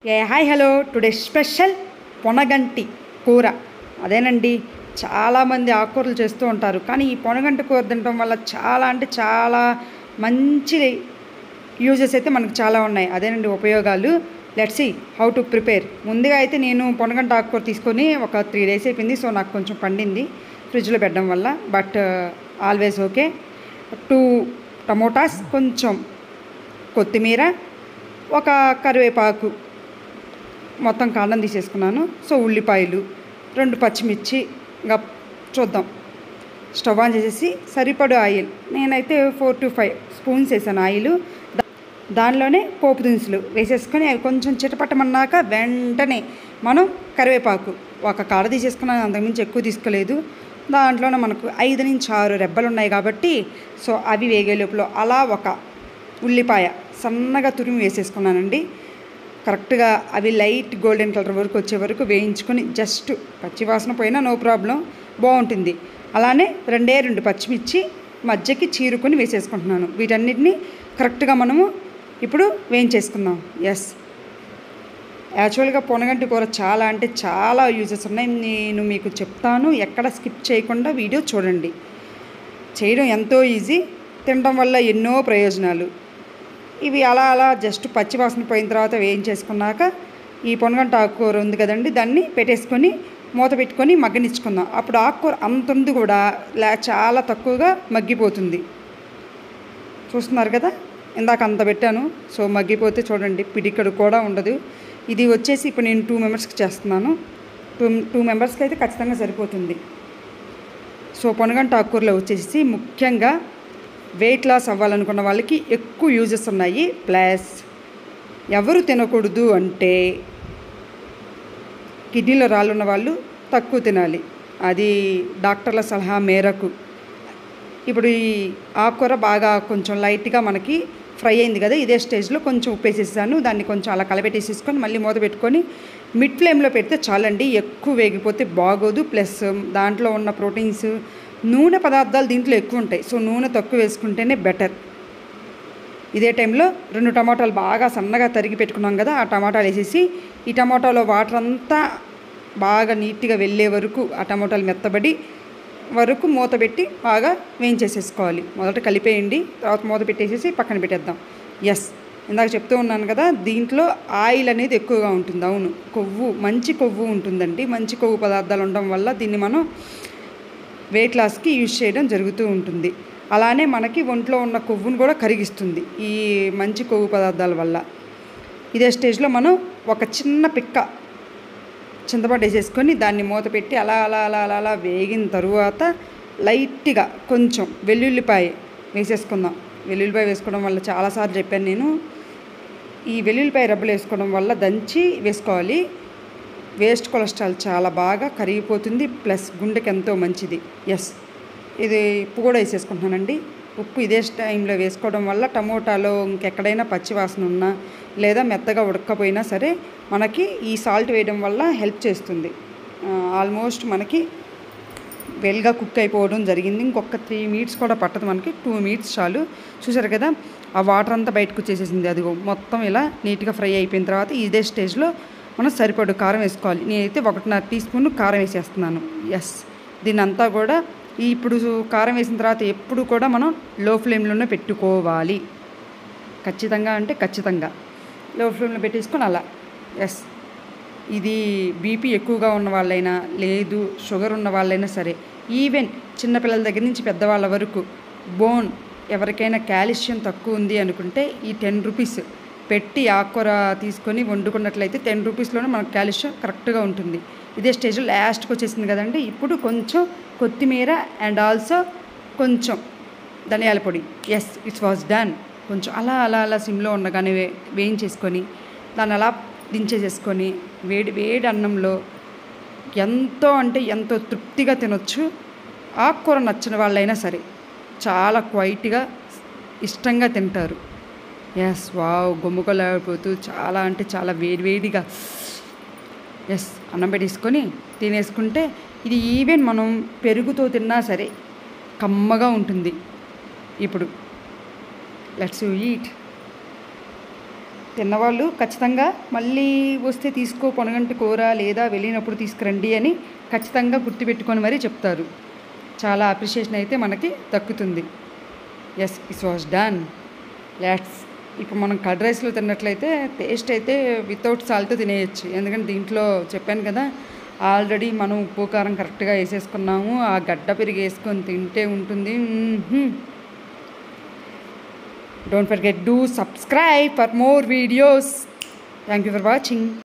ఏ hi hello today special పొనగంటి కూర అదేనండి చాలామంది ఆకుకూరలు చేస్తూ ఉంటారు కానీ ఈ పొనగంటి కూర తినడం వల్ల చాలా అంటే చాలా మంచి యూజెస్ అయితే మనకు చాలా ఉన్నాయి అదేనండి ఉపయోగాలు let's see how to prepare ముందుగా అయితే నేను పొనగంట ఆకుకూర తీసుకొని ఒక త్రీ డేస్ అయిపోయింది సో నాకు కొంచెం పండింది ఫ్రిడ్జ్లో పెట్టడం వల్ల but always okay two tomatoes కొంచెం కొత్తిమీర ఒక కరివేపాకు మొత్తం కాండం తీసేసుకున్నాను సో ఉల్లిపాయలు రెండు పచ్చిమిర్చి ఇంకా చూద్దాం స్టవ్ ఆన్ చేసేసి సరిపడు ఆయిల్ నేనైతే ఫోర్ టు ఫైవ్ స్పూన్స్ వేసాను ఆయిల్ దా- దానిలోనే పోపు దినుసులు వేసేసుకొని అవి కొంచెం చిటపట్టమన్నాక వెంటనే మనం కరివేపాకు ఒక కాడ తీసేసుకున్నాను అంతకుమించి ఎక్కువ తీసుకోలేదు దాంట్లోనే మనకు ఐదు నుంచి ఆరు రెబ్బలు ఉన్నాయి కాబట్టి సో అవి వేగే లోపల అలా ఒక ఉల్లిపాయ సన్నగా తురిమి వేసేసుకున్నానండి కరెక్ట్గా అవి లైట్ గోల్డెన్ కలర్ వరకు వచ్చే వరకు వేయించుకొని జస్ట్ పచ్చివాసన పోయినా నో ప్రాబ్లం బాగుంటుంది అలానే రెండే రెండు పచ్చిమిర్చి మధ్యకి చీరుకొని వేసేసుకుంటున్నాను వీటన్నిటిని కరెక్ట్గా మనము ఇప్పుడు వేయించేసుకుందాం ఎస్ యాక్చువల్గా పొనగంటి కూర చాలా అంటే చాలా యూజెస్ ఉన్నాయి నేను మీకు చెప్తాను ఎక్కడ స్కిప్ చేయకుండా వీడియో చూడండి చేయడం ఎంతో ఈజీ తినడం వల్ల ఎన్నో ప్రయోజనాలు ఇవి అలా అలా జస్ట్ పచ్చి వాసన పోయిన తర్వాత వేయించేసుకున్నాక ఈ పొనగంట ఆకుకూర ఉంది కదండి దాన్ని పెట్టేసుకొని మూత పెట్టుకొని మగ్గనిచ్చుకుందాం అప్పుడు ఆకుకూర అంత ఉంది కూడా లే చాలా తక్కువగా మగ్గిపోతుంది చూస్తున్నారు కదా ఇందాక అంత పెట్టాను సో మగ్గిపోతే చూడండి పిడికడు కూడా ఉండదు ఇది వచ్చేసి ఇప్పుడు నేను టూ మెంబర్స్కి చేస్తున్నాను టూ టూ మెంబర్స్కి అయితే ఖచ్చితంగా సరిపోతుంది సో పొనగంట ఆకుకూరలో వచ్చేసి ముఖ్యంగా వెయిట్ లాస్ అవ్వాలనుకున్న వాళ్ళకి ఎక్కువ యూజెస్ ఉన్నాయి ప్లస్ ఎవరు తినకూడదు అంటే కిడ్నీలో రాళ్ళున్న వాళ్ళు తక్కువ తినాలి అది డాక్టర్ల సలహా మేరకు ఇప్పుడు ఈ ఆకుకూర బాగా కొంచెం లైట్గా మనకి ఫ్రై అయింది కదా ఇదే స్టేజ్లో కొంచెం ఉప్పు వేసేసాను దాన్ని కొంచెం అలా కలబెట్టేసేసుకొని మళ్ళీ మూత పెట్టుకొని మిడ్ ఫ్లేమ్లో పెడితే చాలండి ఎక్కువ వేగిపోతే బాగోదు ప్లస్ దాంట్లో ఉన్న ప్రోటీన్స్ నూనె పదార్థాలు దీంట్లో ఎక్కువ ఉంటాయి సో నూనె తక్కువ వేసుకుంటేనే బెటర్ ఇదే టైంలో రెండు టమాటాలు బాగా సన్నగా తరిగి పెట్టుకున్నాం కదా ఆ టమాటాలు వేసేసి ఈ టమాటాలో వాటర్ అంతా బాగా నీట్గా వెళ్ళే వరకు ఆ టమాటాలు మెత్తబడి వరకు మూత పెట్టి బాగా వేయించేసేసుకోవాలి మొదట కలిపేయండి తర్వాత మూత పెట్టేసేసి పక్కన పెట్టేద్దాం ఎస్ ఇందాక చెప్తూ ఉన్నాను కదా దీంట్లో ఆయిల్ అనేది ఎక్కువగా ఉంటుంది అవును కొవ్వు మంచి కొవ్వు ఉంటుందండి మంచి కొవ్వు పదార్థాలు ఉండడం వల్ల దీన్ని మనం వెయిట్ లాస్కి యూజ్ చేయడం జరుగుతూ ఉంటుంది అలానే మనకి ఒంట్లో ఉన్న కొవ్వును కూడా కరిగిస్తుంది ఈ మంచి కొవ్వు పదార్థాల వల్ల ఇదే స్టేజ్లో మనం ఒక చిన్న పిక్క చింతపండు వేసేసుకొని దాన్ని మూత పెట్టి అలా అలా అలా అలా అలా వేగిన తరువాత లైట్గా కొంచెం వెల్లుల్లిపాయ వేసేసుకుందాం వెల్లుల్లిపాయ వేసుకోవడం వల్ల చాలాసార్లు చెప్పాను నేను ఈ వెల్లుల్లిపాయ రబ్బలు వేసుకోవడం వల్ల దంచి వేసుకోవాలి వేస్ట్ కొలెస్ట్రాల్ చాలా బాగా కరిగిపోతుంది ప్లస్ గుండెకి ఎంతో మంచిది ఎస్ ఇది ఉప్పు కూడా వేసేసుకుంటున్నానండి ఉప్పు ఇదే టైంలో వేసుకోవడం వల్ల టమోటాలో ఇంకెక్కడైనా పచ్చి వాసన ఉన్నా లేదా మెత్తగా ఉడకపోయినా సరే మనకి ఈ సాల్ట్ వేయడం వల్ల హెల్ప్ చేస్తుంది ఆల్మోస్ట్ మనకి వెల్గా కుక్ అయిపోవడం జరిగింది ఇంకొక త్రీ మినిట్స్ కూడా పట్టదు మనకి టూ మినిట్స్ చాలు చూసారు కదా ఆ వాటర్ అంతా బయటకు వచ్చేసేసింది అదిగో మొత్తం ఇలా నీట్గా ఫ్రై అయిపోయిన తర్వాత ఇదే స్టేజ్లో మనం సరిపడు కారం వేసుకోవాలి నేనైతే ఒకటిన్నర టీ స్పూన్ కారం వేసేస్తున్నాను ఎస్ దీని అంతా కూడా ఈ ఇప్పుడు కారం వేసిన తర్వాత ఎప్పుడు కూడా మనం లో ఫ్లేమ్లోనే పెట్టుకోవాలి ఖచ్చితంగా అంటే ఖచ్చితంగా లో ఫ్లేమ్లో పెట్టేసుకొని అలా ఎస్ ఇది బీపీ ఎక్కువగా ఉన్న వాళ్ళైనా లేదు షుగర్ ఉన్న వాళ్ళైనా సరే ఈవెన్ చిన్నపిల్లల దగ్గర నుంచి పెద్దవాళ్ళ వరకు బోన్ ఎవరికైనా కాల్షియం తక్కువ ఉంది అనుకుంటే ఈ టెన్ రూపీస్ పెట్టి ఆకుకూర తీసుకొని వండుకున్నట్లయితే టెన్ రూపీస్లోనే మనకు కాల్షియం కరెక్ట్గా ఉంటుంది ఇదే స్టేజ్లో లాస్ట్కి వచ్చేసింది కదండి ఇప్పుడు కొంచెం కొత్తిమీర అండ్ ఆల్సో కొంచెం ధనియాల పొడి ఎస్ ఇట్స్ వాజ్ డన్ కొంచెం అలా అలా అలా సిమ్లో ఉండగానే వే వేయించేసుకొని దాన్ని అలా దించేసేసుకొని వేడి వేడి అన్నంలో ఎంతో అంటే ఎంతో తృప్తిగా తినొచ్చు ఆకుకూర నచ్చిన వాళ్ళైనా సరే చాలా క్వైట్గా ఇష్టంగా తింటారు ఎస్ వావ్ గుమ్మకొలాడిపోతూ చాలా అంటే చాలా వేడివేడిగా ఎస్ అన్నం పెట్టేసుకొని తినేసుకుంటే ఇది ఈవెన్ మనం పెరుగుతో తిన్నా సరే కమ్మగా ఉంటుంది ఇప్పుడు లెట్స్ ఈట్ తిన్నవాళ్ళు ఖచ్చితంగా మళ్ళీ వస్తే తీసుకో పొనగంటి కూర లేదా వెళ్ళినప్పుడు తీసుకురండి అని ఖచ్చితంగా గుర్తుపెట్టుకొని మరీ చెప్తారు చాలా అప్రిషియేషన్ అయితే మనకి దక్కుతుంది yes is was done let's ఇప్పుడు మనం కర్డ్ రైస్లో తిన్నట్లయితే టేస్ట్ అయితే వితౌట్ సాల్ట్ తినేయచ్చు ఎందుకంటే దీంట్లో చెప్పాను కదా ఆల్రెడీ మనం ఉప్పు కారం కరెక్ట్గా వేసేసుకున్నాము ఆ గడ్డ పెరిగి వేసుకొని తింటే ఉంటుంది don't forget do subscribe for more videos thank you for watching